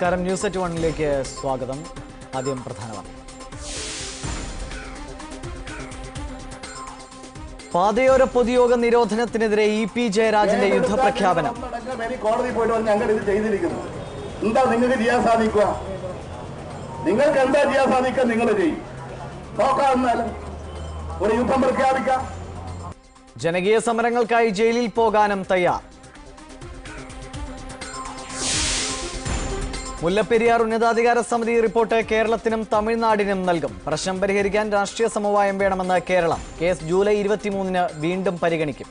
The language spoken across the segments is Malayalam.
നമസ്കാരം ന്യൂസ് അറ്റ് വണ്ണിലേക്ക് സ്വാഗതം ആദ്യം പ്രധാന വാർത്ത പാതയോര പൊതുയോഗ നിരോധനത്തിനെതിരെ ഇ പി ജയരാജന്റെ യുദ്ധപ്രഖ്യാപനം ഒന്നടങ്കം ഇനി കോടതി പോയിട്ട് വന്ന് ഞങ്ങൾ ഇത് ചെയ്തിരിക്കുന്നു എന്താ നിങ്ങൾക്ക് ചെയ്യാൻ സാധിക്കുക നിങ്ങൾക്ക് എന്താ ചെയ്യാൻ സാധിക്കുക നിങ്ങൾ ചെയ്യും നോക്കാം എന്നാലും ഒരു യുദ്ധം പ്രഖ്യാപിക്കാം ജനകീയ സമരങ്ങൾക്കായി ജയിലിൽ പോകാനും തയ്യാർ മുല്ലപ്പെരിയാർ ഉന്നതാധികാര സമിതി റിപ്പോർട്ട് കേരളത്തിനും തമിഴ്നാടിനും നൽകും പ്രശ്നം പരിഹരിക്കാൻ രാഷ്ട്രീയ സമവായം വേണമെന്ന് കേരളം കേസ് ജൂലൈ ഇരുപത്തിമൂന്നിന് വീണ്ടും പരിഗണിക്കും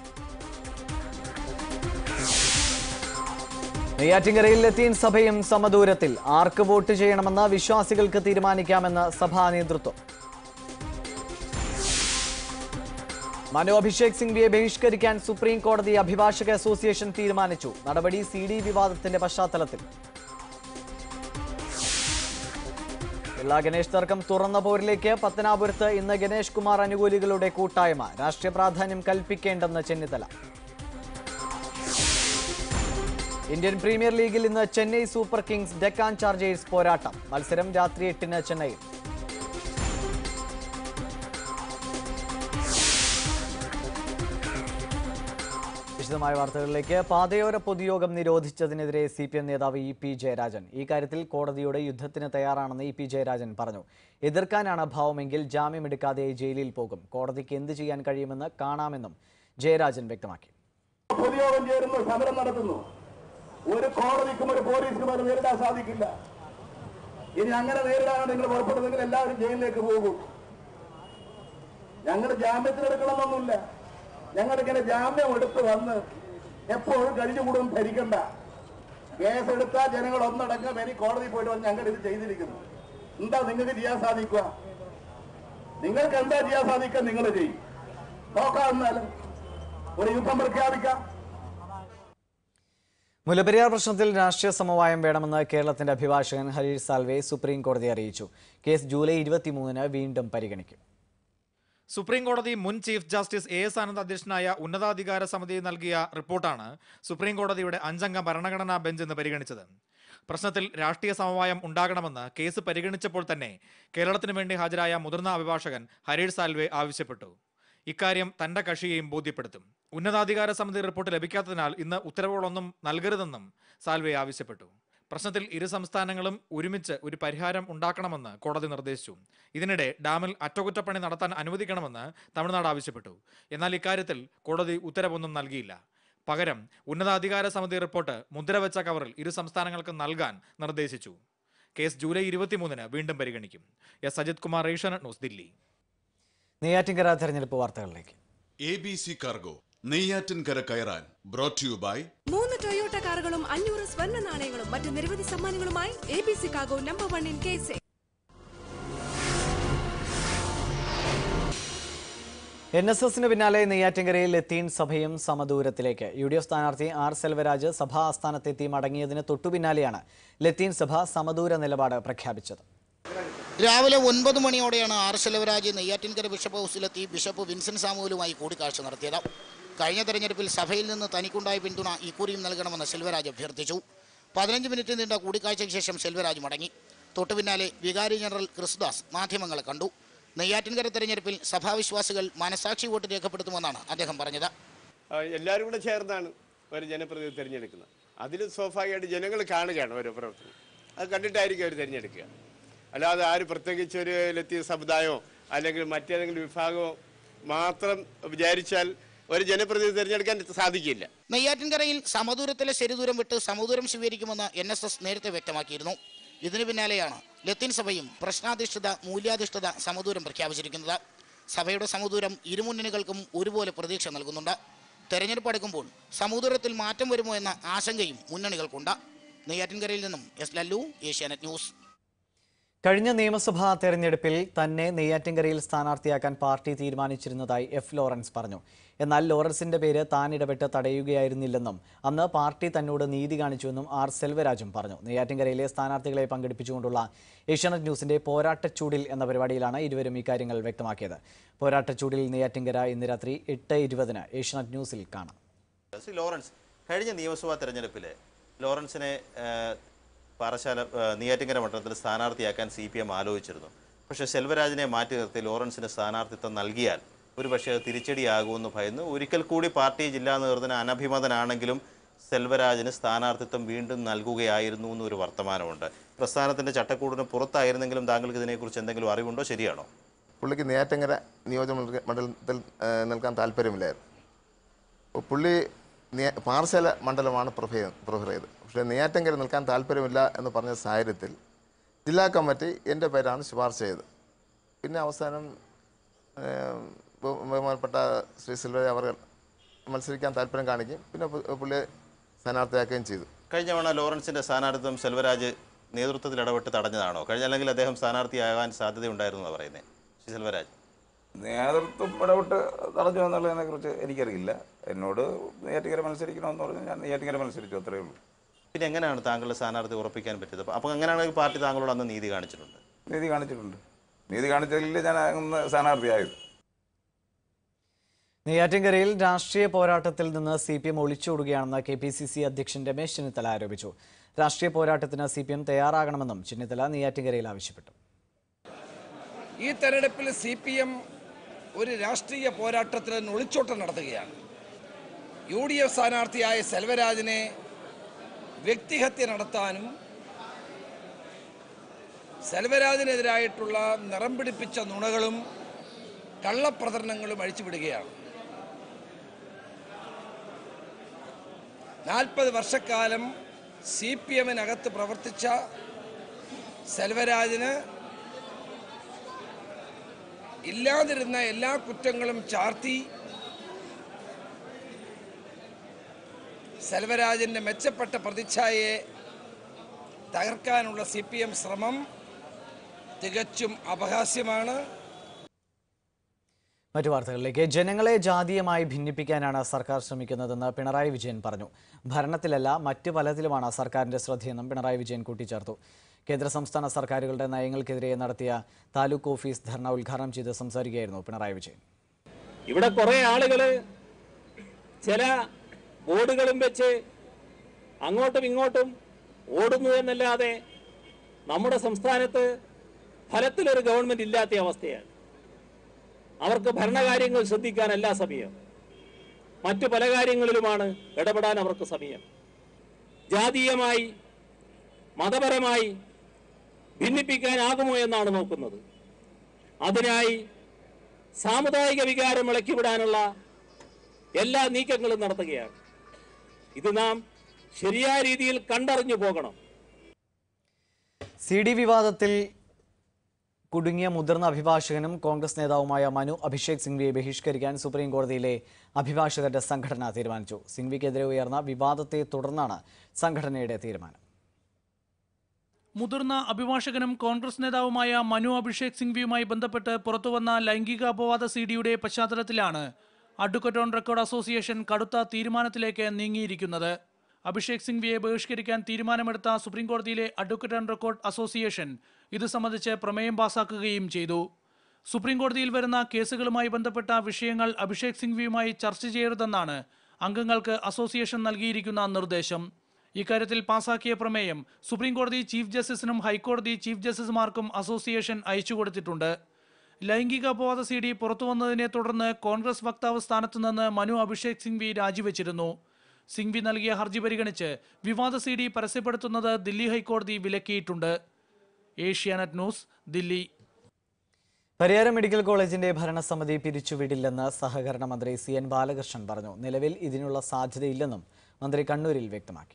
നെയ്യാറ്റിങ്കരയിൽ ലത്തീൻ സഭയും സമദൂരത്തിൽ ആർക്ക് വോട്ട് ചെയ്യണമെന്ന് വിശ്വാസികൾക്ക് തീരുമാനിക്കാമെന്ന് സഭാ നേതൃത്വം മനു അഭിഷേക് സിംഗ്വിയെ ബഹിഷ്കരിക്കാൻ സുപ്രീം കോടതി അഭിഭാഷക അസോസിയേഷൻ തീരുമാനിച്ചു നടപടി സി ഡി വിവാദത്തിന്റെ പശ്ചാത്തലത്തിൽ എല്ലാ ഗണേഷ് തർക്കം തുറന്ന പോരിലേക്ക് പത്തനാപുരത്ത് ഇന്ന് ഗണേഷ് കുമാർ അനുകൂലികളുടെ കൂട്ടായ്മ രാഷ്ട്രീയ പ്രാധാന്യം കൽപ്പിക്കേണ്ടെന്ന് ചെന്നിത്തല ഇന്ത്യൻ പ്രീമിയർ ലീഗിൽ ഇന്ന് Chennai Super Kings Deccan Chargers പോരാട്ടം മത്സരം രാത്രി എട്ടിന് ചെന്നൈയിൽ വിശദമായ വാർത്തകളിലേക്ക് പാതയോര പൊതുയോഗം നിരോധിച്ചതിനെതിരെ സി പി എം നേതാവ് ഇ പി ജയരാജൻ ഈ കാര്യത്തിൽ കോടതിയുടെ യുദ്ധത്തിന് തയ്യാറാണെന്ന് ഇ പി ജയരാജൻ പറഞ്ഞു എതിർക്കാനാണ് ഭാവമെങ്കിൽ ജാമ്യമെടുക്കാതെ ജയിലിൽ പോകും കോടതിക്ക് എന്ത് ചെയ്യാൻ കഴിയുമെന്ന് കാണാമെന്നും ജയരാജൻ വ്യക്തമാക്കി പൊതുയോഗം ചേരുന്നു സമരം നടത്തുന്നു ഒരു കോടതിക്കും ഒരു പോലീസിനും അത് നേരിടാൻ സാധിക്കില്ല ഇനി അങ്ങനെ നേരിടാനാണ് നിങ്ങൾ പുറപ്പെടുന്നെങ്കിൽ എല്ലാവരും ജയിലിലേക്ക് പോകും ഞങ്ങൾ ജാമ്യത്തിനെടുക്കണമെന്നൊന്നുമില്ല ഞങ്ങളിങ്ങനെ ജാമ്യം എടുത്ത് വന്ന് എപ്പോഴും കഴിഞ്ഞുകൂടും ഭരിക്കണ്ട കേസെടുത്താൽ ജനങ്ങൾ ഒന്നടങ്കം ഇനി കോടതി പോയിട്ട് വന്ന് ഞങ്ങൾ ഇത് ചെയ്തിരിക്കുന്നു എന്താ നിങ്ങൾക്ക് ചെയ്യാൻ സാധിക്കുക നിങ്ങൾക്ക് എന്താ ചെയ്യാൻ സാധിക്കുക നിങ്ങൾ ചെയ്യും നോക്കാം എന്നാലും ഒരു യുദ്ധം പ്രഖ്യാപിക്കാം മുല്ലപ്പെരിയാർ പ്രശ്നത്തിൽ രാഷ്ട്രീയ സമവായം വേണമെന്ന് കേരളത്തിന്റെ അഭിഭാഷകൻ ഹരീഷ് സാൽവെ സുപ്രീം കോടതി അറിയിച്ചു കേസ് ജൂലൈ ഇരുപത്തിമൂന്നിന് വീണ്ടും പരിഗണിക്കും സുപ്രീം കോടതി മുൻ chief justice A S Anand അധ്യക്ഷനായ ഉന്നതാധികാര സമിതി നൽകിയ റിപ്പോർട്ടാണ് സുപ്രീം കോടതിയുടെ അഞ്ചംഗ ഭരണഘടനാ ബെഞ്ച് ഇന്ന് പരിഗണിച്ചത് പ്രശ്നത്തിൽ രാഷ്ട്രീയ സമവായം ഉണ്ടാകണമെന്ന് കേസ് പരിഗണിച്ചപ്പോൾ തന്നെ കേരളത്തിന് വേണ്ടി ഹാജരായ മുതിർന്ന അഭിഭാഷകൻ ഹരീഷ് സാൽവെ ആവശ്യപ്പെട്ടു ഇക്കാര്യം തന്റെ കക്ഷിയെയും ബോധ്യപ്പെടുത്തും ഉന്നതാധികാര സമിതി റിപ്പോർട്ട് ലഭിക്കാത്തതിനാൽ ഇന്ന് ഉത്തരവുകളൊന്നും നൽകരുതെന്നും സാൽവെ ആവശ്യപ്പെട്ടു പ്രശ്നത്തിൽ ഇരു സംസ്ഥാനങ്ങളും ഒരുമിച്ച് ഒരു പരിഹാരം ഉണ്ടാക്കണമെന്ന് കോടതി നിർദ്ദേശിച്ചു ഇതിനിടെ ഡാമിൽ അറ്റകുറ്റപ്പണി നടത്താൻ അനുവദിക്കണമെന്ന് തമിഴ്നാട് ആവശ്യപ്പെട്ടു എന്നാൽ ഇക്കാര്യത്തിൽ കോടതി ഉത്തരവൊന്നും നൽകിയില്ല പകരം ഉന്നതാധികാര സമിതി റിപ്പോർട്ട് മുദ്രവെച്ച കവറിൽ ഇരു സംസ്ഥാനങ്ങൾക്കും നൽകാൻ നിർദ്ദേശിച്ചു കേസ് ജൂലൈ ഇരുപത്തിമൂന്നിന് വീണ്ടും പരിഗണിക്കും എസ് അജിത് കുമാർ ഏഷ്യാനെറ്റ് ന്യൂസ് ദില്ലി നെയ്യാറ്റിൻകര തെരഞ്ഞെടുപ്പ് വാർത്തകളിലേക്ക് A B C cargo Neyyattinkara കയറാൻ ബ്രോട്ട് യു ബൈ മൂന്ന് ടൊയോട്ട കാറുകളും അഞ്ഞൂറ് സ്വർണ്ണ നാണയങ്ങളും മറ്റ് നിരവധി സമ്മാനങ്ങളുമായി എ ബി സി കാഗോ number one in K C N S എസിന് പിന്നാലെ നെയ്യാറ്റിൻകരയിൽ ലത്തീൻ സഭയും സമദൂരത്തിലേക്ക് യു ഡി എഫ് സ്ഥാനാർത്ഥി ആർ സെൽവരാജ് സഭാ ആസ്ഥാനത്തെത്തി മടങ്ങിയതിന് തൊട്ടുപിന്നാലെയാണ് ലത്തീൻ സഭ സമദൂര നിലപാട് പ്രഖ്യാപിച്ചത് രാവിലെ ഒൻപത് മണിയോടെയാണ് ആർ ശെലവരാജ് നെയ്യാറ്റിൻകര ബിഷപ്പ് ഹൗസിലെത്തി ബിഷപ്പ് വിൻസെന്റ് സാമുവലുമായി കൂടിക്കാഴ്ച നടത്തിയത് കഴിഞ്ഞ തെരഞ്ഞെടുപ്പിൽ സഭയിൽ നിന്ന് തനിക്കുണ്ടായ പിന്തുണ ഇക്കുറിയും നൽകണമെന്ന് സെൽവരാജ് അഭ്യർത്ഥിച്ചു പതിനഞ്ച് മിനിറ്റ് നീണ്ട കൂടിക്കാഴ്ചയ്ക്ക് ശേഷം സെൽവരാജ് മടങ്ങി തൊട്ടു പിന്നാലെ വികാരി ജനറൽ ക്രിസ്ദാസ് മാധ്യമങ്ങളെ കണ്ടു നെയ്യാറ്റിൻകര തെരഞ്ഞെടുപ്പിൽ സഭാവിശ്വാസികൾ മനസാക്ഷി വോട്ട് രേഖപ്പെടുത്തുമെന്നാണ് അദ്ദേഹം പറഞ്ഞത് ആ, എല്ലാവരും കൂടെ ചേർന്നാണ് ഒരു ജനപ്രതിനിധി തിരഞ്ഞെടുക്കുന്നത് അതിൽ സ്വാഭാവികമായിട്ട് ജനങ്ങൾ കാണുകയാണ് ഓരോ പ്രവർത്തനം അത് കണ്ടിട്ടായിരിക്കും അവർ തിരഞ്ഞെടുക്കുക അല്ലാതെ ആര് പ്രത്യേകിച്ച് ഒരു ലത്തീൻ സമുദായമോ അല്ലെങ്കിൽ മറ്റേതെങ്കിലും വിഭാഗമോ മാത്രം വിചാരിച്ചാൽ ഒരു ജനപ്രതിനിധി തിരഞ്ഞെടുക്കാൻ സാധിക്കില്ല നെയ്യാറ്റിൻകരയിൽ സമദൂരത്തിലെ ശരിദൂരം വിട്ട് സമദൂരം സ്വീകരിക്കുമെന്ന് എൻ എസ് എസ് നേരത്തെ വ്യക്തമാക്കിയിരുന്നു ഇതിനു പിന്നാലെയാണ് ലത്തീൻ സഭയും പ്രശ്നാധിഷ്ഠിത മൂല്യാധിഷ്ഠിത സമദൂരം പ്രഖ്യാപിച്ചിരിക്കുന്നത് സഭയുടെ സമദൂരം ഇരുമുന്നണികൾക്കും ഒരുപോലെ പ്രതീക്ഷ നൽകുന്നുണ്ട് തെരഞ്ഞെടുപ്പ് അടുക്കുമ്പോൾ സമദൂരത്തിൽ മാറ്റം വരുമോ എന്ന ആശങ്കയും മുന്നണികൾക്കുണ്ട് നെയ്യാറ്റിൻകരയിൽ നിന്നും എസ് ലല്ലു ഏഷ്യാനെറ്റ് ന്യൂസ് കഴിഞ്ഞ നിയമസഭാ തെരഞ്ഞെടുപ്പിൽ തന്നെ നെയ്യാറ്റിൻകരയിൽ സ്ഥാനാർത്ഥിയാക്കാൻ പാർട്ടി തീരുമാനിച്ചിരുന്നതായി എഫ് ലോറൻസ് പറഞ്ഞു എന്നാൽ ലോറൻസിന്റെ പേര് താൻ ഇടപെട്ട് തടയുകയായിരുന്നില്ലെന്നും അന്ന് പാർട്ടി തന്നോട് നീതി കാണിച്ചുവെന്നും ആർ സെൽവരാജും പറഞ്ഞു നെയ്യാറ്റിൻകരയിലെ സ്ഥാനാർത്ഥികളെ പങ്കെടുപ്പിച്ചുകൊണ്ടുള്ള ഏഷ്യാനെറ്റ് ന്യൂസിന്റെ പോരാട്ടച്ചൂടിൽ എന്ന പരിപാടിയിലാണ് ഇരുവരും ഇക്കാര്യങ്ങൾ വ്യക്തമാക്കിയത് പോരാട്ടച്ചൂടിൽ നെയ്യാറ്റിൻകര ഇന്ന് രാത്രി എട്ട് ഇരുപതിന് ഏഷ്യാനെറ്റ് ന്യൂസിൽ കാണാം ശ്രീ ലോറൻസ് കഴിഞ്ഞ നിയമസഭാ തെരഞ്ഞെടുപ്പിൽ ലോറൻസിനെ ഏഹ്, പാറശാല ആ, നെയ്യാറ്റിൻകര മണ്ഡലത്തിൽ സ്ഥാനാർത്ഥിയാക്കാൻ സി പി എം ആലോചിച്ചിരുന്നു പക്ഷേ സെൽവരാജിനെ മാറ്റി നിർത്തി ലോറൻസിന് സ്ഥാനാർത്ഥിത്വം നൽകിയാൽ ഒരുപക്ഷേ അത് തിരിച്ചടിയാകുമെന്ന് ഭയന്ന് ഒരിക്കൽ കൂടി പാർട്ടി ജില്ലാ നേതൃത്വത്തിന് അനഭിമതനാണെങ്കിലും സെൽവരാജിന് സ്ഥാനാർത്ഥിത്വം വീണ്ടും നൽകുകയായിരുന്നു എന്നൊരു വർത്തമാനമുണ്ട് പ്രസ്ഥാനത്തിൻ്റെ ചട്ടക്കൂടിന് പുറത്തായിരുന്നെങ്കിലും താങ്കൾക്ക് ഇതിനെക്കുറിച്ച് എന്തെങ്കിലും അറിവുണ്ടോ ശരിയാണോ പുള്ളിക്ക് നെയ്യാറ്റങ്കര നിയോജക മണ്ഡല- മണ്ഡലത്തിൽ ആ, നിൽക്കാൻ താല്പര്യമില്ലായിരുന്നു അപ്പോൾ പുള്ളി നെ- പാറശാല മണ്ഡലമാണ് പ്രിഫർ പ്രിഫർ ചെയ്തത് പക്ഷേ നെയ്യാറ്റങ്കര നിൽക്കാൻ താല്പര്യമില്ല എന്ന് പറഞ്ഞ സാഹചര്യത്തിൽ ജില്ലാ കമ്മിറ്റി എൻ്റെ പേരാണ് ശുപാർശ ചെയ്തത് പിന്നെ അവസാനം ആ, ബഹു- ബഹുമാനപ്പെട്ട ശ്രീ സിൽവ അവർ മത്സരിക്കാൻ താല്പര്യം കാണിക്കുകയും പിന്നെ പു- പുള്ളിയെ സ്ഥാനാർത്ഥിയാക്കുകയും ചെയ്തു കഴിഞ്ഞ തവണ ലോറൻസിന്റെ സ്ഥാനാർത്ഥിത്വം സെൽവരാജ് നേതൃത്വത്തിൽ ഇടപെട്ട് തടഞ്ഞതാണോ കഴിഞ്ഞ അല്ലെങ്കിൽ അദ്ദേഹം സ്ഥാനാർത്ഥിയാകാൻ സാധ്യതയുണ്ടായിരുന്നു എന്നാണ് പറയുന്നത് ശ്രീ സെൽവരാജ് നേതൃത്വം ഇടപെട്ട് തടഞ്ഞു എന്നുള്ളതിനെ കുറിച്ച് എനിക്കറിയില്ല എന്നോട് നെയ്യാറ്റിക്കര മത്സരിക്കണമെന്ന് പറഞ്ഞാൽ ഞാൻ നെയ്യാറ്റിക്കര മത്സരിച്ചു അത്രയേ ഉള്ളൂ പിന്നെ എങ്ങനെയാണ് താങ്കളുടെ സ്ഥാനാർത്ഥി ഉറപ്പിക്കാൻ പറ്റിയത് അപ്പോൾ അങ്ങനെയാണെങ്കിൽ പാർട്ടി താങ്കളോട് അന്ന് നീതി കാണിച്ചിട്ടുണ്ട് നീതി കാണിച്ചിട്ടുണ്ട് നീതി കാണിച്ചതിൽ ഞാൻ അന്ന് സ്ഥാനാർത്ഥിയായത് നെയ്യാറ്റിൻകരയിൽ രാഷ്ട്രീയ പോരാട്ടത്തിൽ നിന്ന് സി പി എം ഒളിച്ചോടുകയാണെന്ന് കെ പി സി സി അധ്യക്ഷൻ രമേശ് ചെന്നിത്തല ആരോപിച്ചു രാഷ്ട്രീയ പോരാട്ടത്തിന് സി പി എം തയ്യാറാകണമെന്നും ചെന്നിത്തല നെയ്യാറ്റിൻകരയിൽ ആവശ്യപ്പെട്ടു ഈ തെരഞ്ഞെടുപ്പിൽ സി പി എം ഒരു രാഷ്ട്രീയ പോരാട്ടത്തിൽ നിന്ന് ഒളിച്ചോട്ടം നടത്തുകയാണ് യു ഡി എഫ് സ്ഥാനാർത്ഥിയായ സെൽവരാജിനെ വ്യക്തിഹത്യ നടത്താനും സെൽവരാജിനെതിരായിട്ടുള്ള നിറം പിടിപ്പിച്ച നുണകളും കള്ളപ്രചരണങ്ങളും അഴിച്ചുവിടുകയാണ് നാൽപ്പത് വർഷക്കാലം സി പി എമ്മിനകത്ത് പ്രവർത്തിച്ച സെൽവരാജിന് ഇല്ലാതിരുന്ന എല്ലാ കുറ്റങ്ങളും ചാർത്തി സെൽവരാജിൻ്റെ മെച്ചപ്പെട്ട പ്രതിച്ഛായയെ തകർക്കാനുള്ള സി പി എം ശ്രമം തികച്ചും അപഹാസ്യമാണ് മറ്റു വാർത്തകളിലേക്ക് ജനങ്ങളെ ജാതീയമായി ഭിന്നിപ്പിക്കാനാണ് സർക്കാർ ശ്രമിക്കുന്നതെന്ന് പിണറായി വിജയൻ പറഞ്ഞു ഭരണത്തിലല്ല മറ്റ് പലതിലുമാണ് സർക്കാരിന്റെ ശ്രദ്ധയെന്നും പിണറായി വിജയൻ കൂട്ടിച്ചേർത്തു കേന്ദ്ര സംസ്ഥാന സർക്കാരുകളുടെ നയങ്ങൾക്കെതിരെ നടത്തിയ താലൂക്ക് ഓഫീസ് ധർണ ഉദ്ഘാടനം ചെയ്ത് സംസാരിക്കുകയായിരുന്നു പിണറായി വിജയൻ ഇവിടെ കുറെ ആളുകൾ ചില ബോർഡുകളും വെച്ച് അങ്ങോട്ടും ഇങ്ങോട്ടും ഓടുന്നു എന്നല്ലാതെ നമ്മുടെ സംസ്ഥാനത്ത് ഫലത്തിലൊരു ഗവൺമെന്റ് ഇല്ലാത്ത അവസ്ഥയാണ് അവർക്ക് ഭരണകാര്യങ്ങൾ ശ്രദ്ധിക്കാനല്ല സമയം മറ്റു പല കാര്യങ്ങളിലുമാണ് ഇടപെടാൻ അവർക്ക് സമയം ജാതീയമായി മതപരമായി ഭിന്നിപ്പിക്കാനാകുമോ എന്നാണ് നോക്കുന്നത് അതിനായി സാമുദായിക വികാരം ഇളക്കിവിടാനുള്ള എല്ലാ നീക്കങ്ങളും നടത്തുകയാണ് ഇത് നാം ശരിയായ രീതിയിൽ കണ്ടറിഞ്ഞു പോകണം സി ഡി വിവാദത്തിൽ കുടുങ്ങിയ മുതിർന്ന അഭിഭാഷകനും കോൺഗ്രസ് നേതാവുമായ മനു അഭിഷേക് സിംഗ്വിയെ ബഹിഷ്കരിക്കാൻ സുപ്രീം കോടതിയിലെ അഭിഭാഷകരുടെ സംഘടന തീരുമാനിച്ചു സിംഗ്വിക്കെതിരെ ഉയർന്ന വിവാദത്തെ തുടർന്നാണ് സംഘടനയുടെ തീരുമാനം മുതിർന്ന അഭിഭാഷകനും കോൺഗ്രസ് നേതാവുമായ മനു അഭിഷേക് സിംഗ്വിയുമായി ബന്ധപ്പെട്ട് പുറത്തുവന്ന ലൈംഗിക അപവാദ സി ഡിയുടെ പശ്ചാത്തലത്തിലാണ് അഡ്വക്കറ്റ് ഓൺ റെക്കോർഡ് അസോസിയേഷൻ കടുത്ത തീരുമാനത്തിലേക്ക് നീങ്ങിയിരിക്കുന്നത് അഭിഷേക് സിംഗ്വിയെ ബഹിഷ്കരിക്കാൻ തീരുമാനമെടുത്ത സുപ്രീംകോടതിയിലെ അഡ്വക്കറ്റ് ഓൺ റെക്കോർഡ് അസോസിയേഷൻ ഇത് സംബന്ധിച്ച് പ്രമേയം പാസാക്കുകയും ചെയ്തു സുപ്രീംകോടതിയിൽ വരുന്ന കേസുകളുമായി ബന്ധപ്പെട്ട വിഷയങ്ങൾ അഭിഷേക് സിംഗ്വിയുമായി ചർച്ച ചെയ്യരുതെന്നാണ് അംഗങ്ങൾക്ക് അസോസിയേഷൻ നൽകിയിരിക്കുന്ന നിർദ്ദേശം ഇക്കാര്യത്തിൽ പാസാക്കിയ പ്രമേയം സുപ്രീംകോടതി ചീഫ് ജസ്റ്റിസിനും ഹൈക്കോടതി ചീഫ് ജസ്റ്റിസുമാർക്കും അസോസിയേഷൻ അയച്ചുകൊടുത്തിട്ടുണ്ട് ലൈംഗിക അപവാദ സി ഡി പുറത്തുവന്നതിനെ തുടർന്ന് കോൺഗ്രസ് വക്താവ് സ്ഥാനത്ത് നിന്ന് മനു അഭിഷേക് സിംഗ്വി രാജിവെച്ചിരുന്നു സിംഗ്വി നൽകിയ ഹർജി പരിഗണിച്ച് വിവാദ സി ഡി പരസ്യപ്പെടുത്തുന്നത് ദില്ലി ഹൈക്കോടതി വിലക്കിയിട്ടുണ്ട് ഏഷ്യാനെറ്റ് ന്യൂസ് ദില്ലി പരിയാരം മെഡിക്കൽ കോളേജിന്റെ ഭരണസമിതി പിരിച്ചുവിടില്ലെന്ന് സഹകരണ മന്ത്രി സി എൻ ബാലകൃഷ്ണൻ പറഞ്ഞു നിലവിൽ ഇതിനുള്ള സാധ്യതയില്ലെന്നും മന്ത്രി കണ്ണൂരിൽ വ്യക്തമാക്കി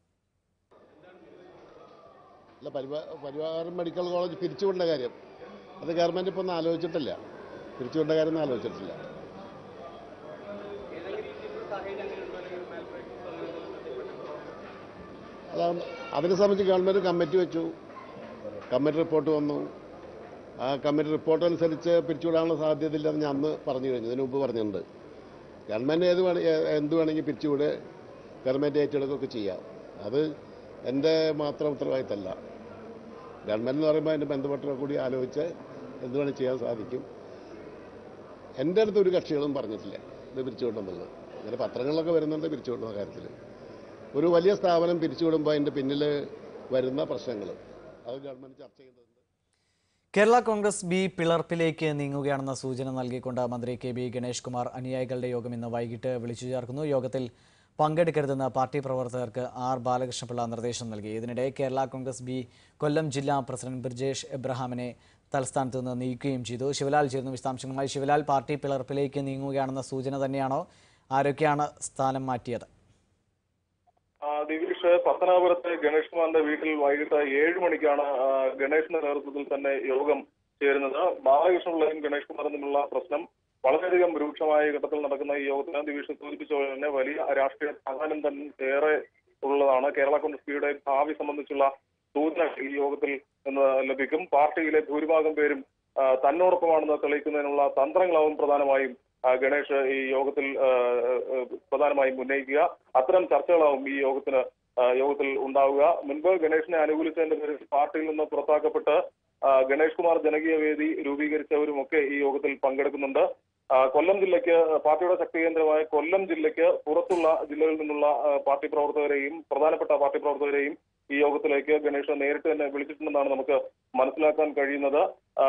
അല്ല പരിവാ- പരിവാരം മെഡിക്കൽ കോളേജ് പിരിച്ചുകൊണ്ട കാര്യം അത് ഗവൺമെൻറ് ഇപ്പം ഒന്നും ആലോചിച്ചിട്ടില്ല പിരിച്ചുകൊണ്ട കാര്യം ഒന്നും ആലോചിച്ചിട്ടില്ല അതാ അതിനെ സംബന്ധിച്ച് ഗവൺമെൻറ് കമ്മിറ്റി വെച്ചു കമ്മിറ്റി റിപ്പോർട്ട് വന്നു ആ കമ്മിറ്റി റിപ്പോർട്ട് അനുസരിച്ച് പിരിച്ചുവിടാനുള്ള സാധ്യതയില്ലെന്ന് ഞാൻ അന്ന് പറഞ്ഞു കഴിഞ്ഞു ഇതിന് മുമ്പ് പറഞ്ഞിട്ടുണ്ട് ഗവൺമെൻറ് ഏത് വേണ ഏ- എന്ത് വേണമെങ്കിൽ പിരിച്ചുവിട് ഗവൺമെൻറ് ഏറ്റെടുക്കുകയൊക്കെ ചെയ്യാം അത് എൻ്റെ മാത്രം ഉത്തരവാദിത്തമല്ല ഗവൺമെൻറ് എന്ന് പറയുമ്പോൾ അതിൻ്റെ ബന്ധപ്പെട്ടവർ കൂടി ആലോചിച്ച് എന്ത് വേണം ചെയ്യാൻ സാധിക്കും എൻ്റെ അടുത്ത് ഒരു കക്ഷികളും പറഞ്ഞിട്ടില്ല ഇത് പിരിച്ചുവിടുന്നുള്ളത് അങ്ങനെ പത്രങ്ങളിലൊക്കെ വരുന്നുണ്ട് പിരിച്ചുവിടുന്ന കാര്യത്തിൽ ഒരു വലിയ സ്ഥാപനം പിരിച്ചുവിടുമ്പോൾ അതിൻ്റെ പിന്നിൽ വരുന്ന പ്രശ്നങ്ങൾ അത് ഗവൺമെൻറ് ചർച്ച ചെയ്യേണ്ടതുണ്ട് കേരള കോൺഗ്രസ് ബി പിളർപ്പിലേക്ക് നീങ്ങുകയാണെന്ന സൂചന നൽകിക്കൊണ്ട് മന്ത്രി കെ ബി ഗണേഷ് കുമാർ അനുയായികളുടെ യോഗം ഇന്ന് വൈകിട്ട് വിളിച്ചു ചേർക്കുന്നു യോഗത്തിൽ പങ്കെടുക്കരുതെന്ന് പാർട്ടി പ്രവർത്തകർക്ക് ആർ ബാലകൃഷ്ണപിള്ള നിർദ്ദേശം നൽകി ഇതിനിടെ കേരള കോൺഗ്രസ് ബി കൊല്ലം ജില്ലാ പ്രസിഡന്റ് ബ്രിജേഷ് എബ്രഹാമിനെ തലസ്ഥാനത്ത് നിന്ന് നീക്കുകയും ചെയ്തു ശിവലാൽ ചേർന്നു വിശദാംശങ്ങളുമായി ശിവലാൽ പാർട്ടി പിളർപ്പിലേക്ക് നീങ്ങുകയാണെന്ന സൂചന തന്നെയാണോ ആരൊക്കെയാണ് സ്ഥാനം മാറ്റിയത് ആ, ദിവിഷ് പത്തനാപുരത്തെ ഗണേഷ് കുമാറിന്റെ വീട്ടിൽ വൈകിട്ട് ഏഴ് മണിക്കാണ് ആ, ഗണേഷിന്റെ നേതൃത്വത്തിൽ തന്നെ യോഗം ചേരുന്നത് ബാലകൃഷ്ണപിള്ളയും ഗണേഷ് കുമാറും തമ്മിലുള്ള പ്രശ്നം വളരെയധികം രൂക്ഷമായ ഘട്ടത്തിൽ നടക്കുന്ന ഈ യോഗത്തിന് ദിവിഷ് സൂചിപ്പിച്ച പോലെ തന്നെ വലിയ രാഷ്ട്രീയ പ്രാധാന്യം തന്നെ ഏറെ ഉള്ളതാണ് കേരള കോൺഗ്രസ് പിയുടെ ഭാവി സംബന്ധിച്ചുള്ള സൂചന ഈ യോഗത്തിൽ നിന്ന് ലഭിക്കും പാർട്ടിയിലെ ഭൂരിഭാഗം പേരും ആ, തന്നോടൊപ്പമാണെന്ന് തെളിയിക്കുന്നതിനുള്ള തന്ത്രങ്ങളാവും പ്രധാനമായും ആ, ഗണേഷ് ഈ യോഗത്തിൽ ആ, ആ, പ്രധാനമായും ഉന്നയിക്കുക അത്തരം ചർച്ചകളാവും ഈ യോഗത്തിന് ആ, യോഗത്തിൽ ഉണ്ടാവുക മുൻപ് ഗണേഷിനെ അനുകൂലിച്ചതിന്റെ പേരിൽ പാർട്ടിയിൽ നിന്ന് പുറത്താക്കപ്പെട്ട് ആ, ഗണേഷ് കുമാർ ജനകീയ വേദി രൂപീകരിച്ചവരും ഒക്കെ ഈ യോഗത്തിൽ പങ്കെടുക്കുന്നുണ്ട് ആ, കൊല്ലം ജില്ലയ്ക്ക് പാർട്ടിയുടെ ശക്തി കേന്ദ്രമായ കൊല്ലം ജില്ലയ്ക്ക് പുറത്തുള്ള ജില്ലകളിൽ നിന്നുള്ള ആ, പാർട്ടി പ്രവർത്തകരെയും പ്രധാനപ്പെട്ട പാർട്ടി പ്രവർത്തകരെയും ഈ യോഗത്തിലേക്ക് ഗണേഷ് നേരിട്ട് തന്നെ വിളിച്ചിട്ടുണ്ടെന്നാണ് നമുക്ക് മനസ്സിലാക്കാൻ കഴിയുന്നത് ആ,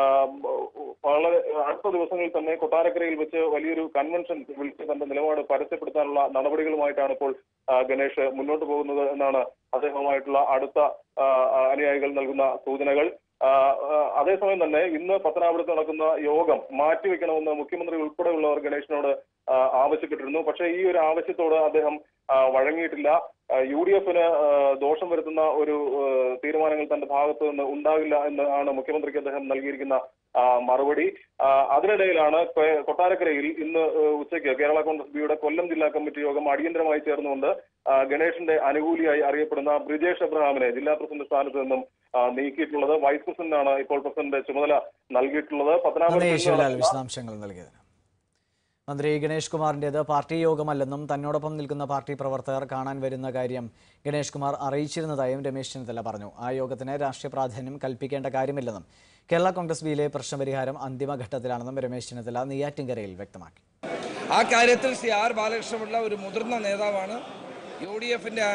വളരെ അടുത്ത ദിവസങ്ങളിൽ തന്നെ കൊട്ടാരക്കരയിൽ വെച്ച് വലിയൊരു കൺവെൻഷൻ വിളിച്ച് തന്റെ നിലപാട് പരസ്യപ്പെടുത്താനുള്ള നടപടികളുമായിട്ടാണ് ഇപ്പോൾ ആ, ഗണേഷ് മുന്നോട്ട് പോകുന്നത് എന്നാണ് അദ്ദേഹവുമായിട്ടുള്ള അടുത്ത ആ, അനുയായികൾ നൽകുന്ന സൂചനകൾ ആ, ആ, അതേസമയം തന്നെ ഇന്ന് പത്തനാപുരത്ത് നടക്കുന്ന യോഗം മാറ്റിവെക്കണമെന്ന് മുഖ്യമന്ത്രി ഉൾപ്പെടെയുള്ളവർ ഗണേഷിനോട് ആ, ആവശ്യപ്പെട്ടിരുന്നു പക്ഷേ ഈ ഒരു ആവശ്യത്തോട് അദ്ദേഹം ആ, വഴങ്ങിയിട്ടില്ല യു ഡി എഫിന് ദോഷം വരുത്തുന്ന ഒരു ആ, തീരുമാനങ്ങൾ തന്റെ ഭാഗത്ത് നിന്ന് ഉണ്ടാകില്ല എന്ന് ആണ് മുഖ്യമന്ത്രിക്ക് അദ്ദേഹം നൽകിയിരിക്കുന്ന ആ, മറുപടി ആ, അതിനിടയിലാണ് കൊ- കൊട്ടാരക്കരയിൽ ഇന്ന് ആ, ഉച്ചയ്ക്ക് കേരള കോൺഗ്രസ് ബിയുടെ കൊല്ലം ജില്ലാ കമ്മിറ്റി യോഗം അടിയന്തരമായി ചേർന്നുകൊണ്ട് ആ, ഗണേഷിന്റെ അനുകൂലിയായി അറിയപ്പെടുന്ന ബ്രിജേഷ് എബ്രഹാമിനെ ജില്ലാ പ്രസിഡന്റ് സ്ഥാനത്ത് നിന്നും ആ, നീക്കിയിട്ടുള്ളത് വൈസ് പ്രസിഡന്റാണ് ഇപ്പോൾ പ്രസിഡന്റ് ചുമതല നൽകിയിട്ടുള്ളത് നന്ദി പത്തനാപുരത്ത് ശിവലാൽ നടക്കുന്ന- വിശദാംശങ്ങൾ നൽകിയതിന് മന്ത്രി ഗണേഷ് കുമാറിൻ്റേത് പാർട്ടി യോഗമല്ലെന്നും തന്നോടൊപ്പം നിൽക്കുന്ന പാർട്ടി പ്രവർത്തകർ കാണാൻ വരുന്ന കാര്യം ഗണേഷ് കുമാർ അറിയിച്ചിരുന്നതായും രമേശ് ചെന്നിത്തല പറഞ്ഞു ആ യോഗത്തിന് രാഷ്ട്രീയ പ്രാധാന്യം കൽപ്പിക്കേണ്ട കാര്യമില്ലെന്നും കേരള കോൺഗ്രസ് ബിയിലെ പ്രശ്നപരിഹാരം അന്തിമഘട്ടത്തിലാണെന്നും രമേശ് ചെന്നിത്തല നെയ്യാറ്റിൻകരയിൽ വ്യക്തമാക്കി ആ കാര്യത്തിൽ ശ്രീ ആർ ബാലകൃഷ്ണപിള്ള ഒരു മുതിർന്ന നേതാവാണ് യു ഡി എഫിൻ്റെ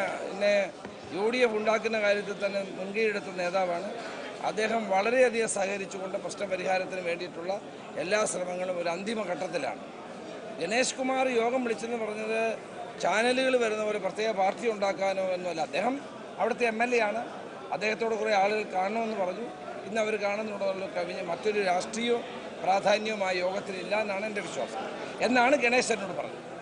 യു ഡി എഫ് ഉണ്ടാക്കുന്ന കാര്യത്തിൽ തന്നെ മുൻകൈയെടുത്ത നേതാവാണ് അദ്ദേഹം വളരെയധികം സഹകരിച്ചുകൊണ്ട് പ്രശ്നപരിഹാരത്തിന് വേണ്ടിയിട്ടുള്ള എല്ലാ ശ്രമങ്ങളും ഒരു അന്തിമ ഘട്ടത്തിലാണ് ഗണേഷ് കുമാർ യോഗം വിളിച്ചെന്ന് പറഞ്ഞത് ചാനലുകൾ വരുന്ന പോലെ പ്രത്യേക പാർട്ടി ഉണ്ടാക്കാനോ എന്നല്ല അദ്ദേഹം അവിടുത്തെ എം എൽ എ ആണ് അദ്ദേഹത്തോട് കുറേ ആളുകൾ കാണണമെന്ന് പറഞ്ഞു ഇന്ന് അവർ കാണുന്നുണ്ടല്ലോ കവിഞ്ഞ് മറ്റൊരു രാഷ്ട്രീയവും പ്രാധാന്യവും ആ യോഗത്തിലില്ല എന്നാണ് എൻ്റെ വിശ്വാസം എന്നാണ് ഗണേശ് എന്നോട് പറഞ്ഞത്